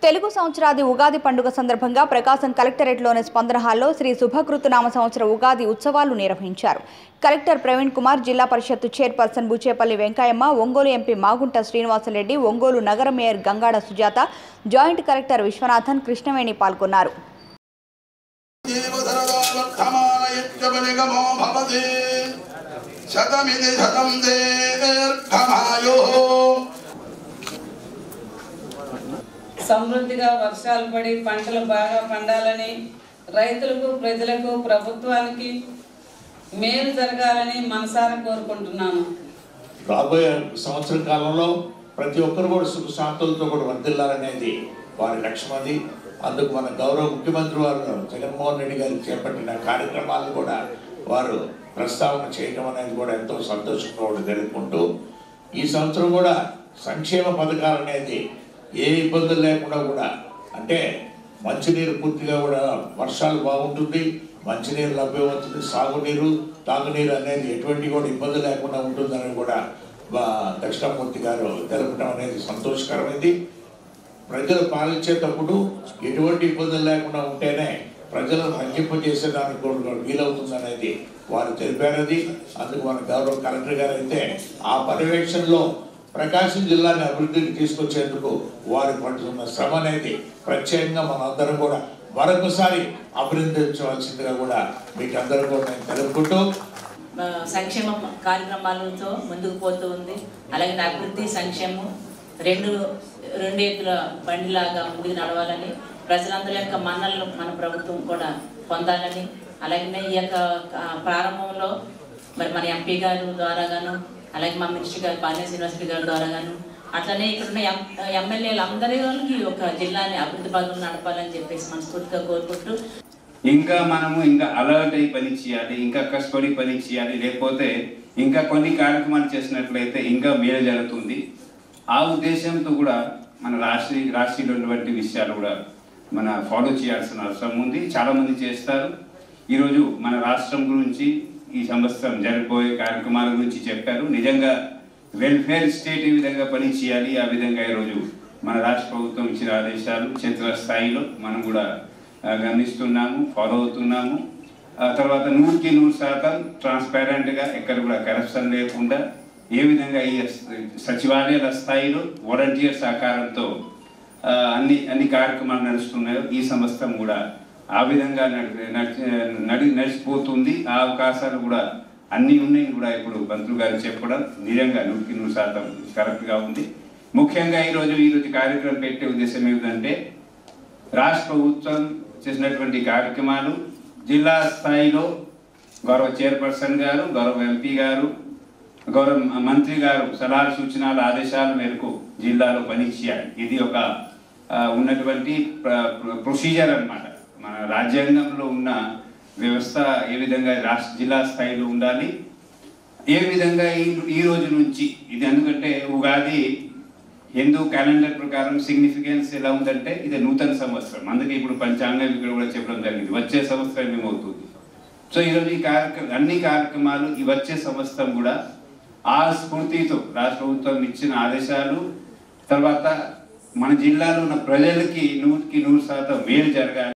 తెలుగు సంవత్సరాది ఉగాది పండుగ సందర్భంగా ప్రకాశం కలెక్టరేట్లోని స్పందన హాల్లో శ్రీ శుభకృతనామ సంవత్సర ఉగాది ఉత్సవాలు నిర్వహించారు collector Praveen Kumar zilla parishad chairperson Buchepalli Venkayamma Ongole MP Magunta Srinivasa Reddy Ongole నగర mayor Gangada Sujatha joint collector Vishwanathan Krishnaveni పాల్గొన్నారు దేవసరదావర్ధమానయజ్ఞమనిగమో భవతి శతమిది శతం దీర్ఘమాయు సమృద్ధిగా వర్షాలు పడి పంటలు బాగా పండాలని రైతులకు ప్రజలకు ప్రభుత్వానికి మేలు జరగాలని మనసారా కోరుకుంటున్నాను రాబోయే సంవత్సర కాలంలో ప్రతి ఒక్కరు కూడా సుఖ శాంతులతో కూడా వర్ధిల్లాలనేది వారి లక్ష్యం అది అందుకు మన గౌరవ ముఖ్యమంత్రి వారు జగన్మోహన్ రెడ్డి గారు చేపట్టిన కార్యక్రమాలు కూడా వారు ప్రస్తావన చేయడం అనేది కూడా ఎంతో సంతోషంగా కూడా జరుపుకుంటూ ఈ సంవత్సరం కూడా సంక్షేమ పథకాలు అనేది ఏ ఇబ్బందులు లేకుండా కూడా అంటే మంచినీరు పూర్తిగా కూడా వర్షాలు బాగుంటుంది మంచినీరు లభ్యమవుతుంది సాగునీరు తాగునీరు అనేది ఎటువంటి కూడా ఇబ్బంది లేకుండా ఉంటుందని కూడా మా దక్షిణామూర్తి గారు తెలపడం అనేది సంతోషకరమైంది ప్రజలు పాలించేటప్పుడు ఎటువంటి ఇబ్బందులు లేకుండా ఉంటేనే ప్రజలను రంజింపజేసేదానికి కూడా వీలవుతుంది అనేది వారు తెలిపారది అందుకు మన గౌరవ కలెక్టర్ గారు అయితే ఆ పర్యవేక్షణలో ప్రకాశం జిల్లాని అభివృద్ధికి తీసుకొచ్చేందుకు వారు పడుతున్న శ్రమ అనేది ప్రత్యేకంగా మనందరం కూడా మరొకసారి అభినందించవలసిందిగా కూడా మీకు అందరూ కూడా నేను తెలుపుకుంటూ ఆ, సంక్షేమ కార్యక్రమాలతో ముందుకు పోతూ ఉంది అలాగే అభివృద్ధి సంక్షేమం రెండు రెండు ఎత్తుల బండిలాగా ముందుకు నడవాలని ప్రజలందరి యొక్క మన్నలను మన ప్రభుత్వం కూడా పొందాలని అలాగే ఈ యొక్క ఆ, ప్రారంభంలో మరి మన ఎంపీ గారు ద్వారాగాను అలాగే మా మినిస్టర్ గారు పాలే శ్రీనివాసరెడ్డి గారి ద్వారాగాను అట్లనే ఇక్కడ ఉన్న ఎం ఎమ్మెల్యేలు అందరికీ ఒక జిల్లాని అభివృద్ధి భాగంలో నడపాలని చెప్పేసి మనస్ఫూర్తిగా కోరుకుంటూ ఇంకా మనము ఇంకా అలర్ట్ అయి పని చేయాలి ఇంకా కష్టపడి పని చేయాలి లేకపోతే ఇంకా కొన్ని కార్యక్రమాలు చేసినట్లయితే ఇంకా మేలు జరుగుతుంది ఆ ఉద్దేశంతో కూడా మన రాష్ట్ర రాష్ట్రీయంలో ఉన్నటువంటి విషయాలు కూడా మన ఫాలో చేయాల్సిన అవసరం ఉంది చాలా మంది చేస్తారు ఈరోజు మన రాష్ట్రం గురించి ఈ సంవత్సరం జరిగిపోయే కార్యక్రమాల గురించి చెప్పారు నిజంగా వెల్ఫేర్ స్టేట్ ఏ విధంగా పని చేయాలి ఆ విధంగా ఈరోజు మన రాష్ట్ర ప్రభుత్వం ఇచ్చిన ఆదేశాలు క్షేత్ర స్థాయిలో మనం కూడా ఆ, గమనిస్తున్నాము ఫాలో అవుతున్నాము ఆ తర్వాత నూరుకి నూరు శాతం ట్రాన్స్పారెంట్గా ఎక్కడ కూడా కరప్షన్ లేకుండా ఏ విధంగా ఈ సచివాలయాల స్థాయిలో వాలంటీర్ సహకారంతో ఆ, అన్ని అన్ని కార్యక్రమాలు నడుస్తున్నాయో ఈ సంవత్సరం కూడా ఆ విధంగా నడి నడిచి- నడి నడిచిపోతుంది ఆ అవకాశాలు కూడా అన్నీ ఉన్నాయి కూడా ఇప్పుడు మంత్రులు గారు చెప్పడం నిజంగా నూటికి నూరు శాతం కరెక్ట్గా ఉంది ముఖ్యంగా ఈరోజు ఈరోజు కార్యక్రమం పెట్టే ఉద్దేశం ఏమిటంటే రాష్ట్ర ప్రభుత్వం చేసినటువంటి కార్యక్రమాలు జిల్లా స్థాయిలో గౌరవ చైర్పర్సన్ గారు గౌరవ ఎంపీ గారు గౌరవ మంత్రి గారు సలహా సూచనల ఆదేశాల మేరకు జిల్లాలో పని చేయాలి ఇది ఒక ఆ, ఉన్నటువంటి ప్రొసీజర్ అన్నమాట మన రాజ్యాంగంలో ఉన్న వ్యవస్థ ఏ విధంగా రాష్ట్ర జిల్లా స్థాయిలో ఉండాలి ఏ విధంగా ఈ ఈ రోజు నుంచి ఇది ఎందుకంటే ఉగాది హిందూ క్యాలెండర్ ప్రకారం సిగ్నిఫికెన్స్ ఎలా ఉందంటే ఇది నూతన సంవత్సరం అందుకే ఇప్పుడు పంచాంగం ఇక్కడ కూడా చెప్పడం జరిగింది వచ్చే సంవత్సరం ఏమవుతుంది సో ఈరోజు ఈ కార్యక్రమం అన్ని కార్యక్రమాలు ఈ వచ్చే సంవత్సరం కూడా ఆ స్ఫూర్తితో రాష్ట్ర ప్రభుత్వం ఇచ్చిన ఆదేశాలు తర్వాత మన జిల్లాలో ఉన్న ప్రజలకి నూటికి నూరు శాతం మేలు జరగాలి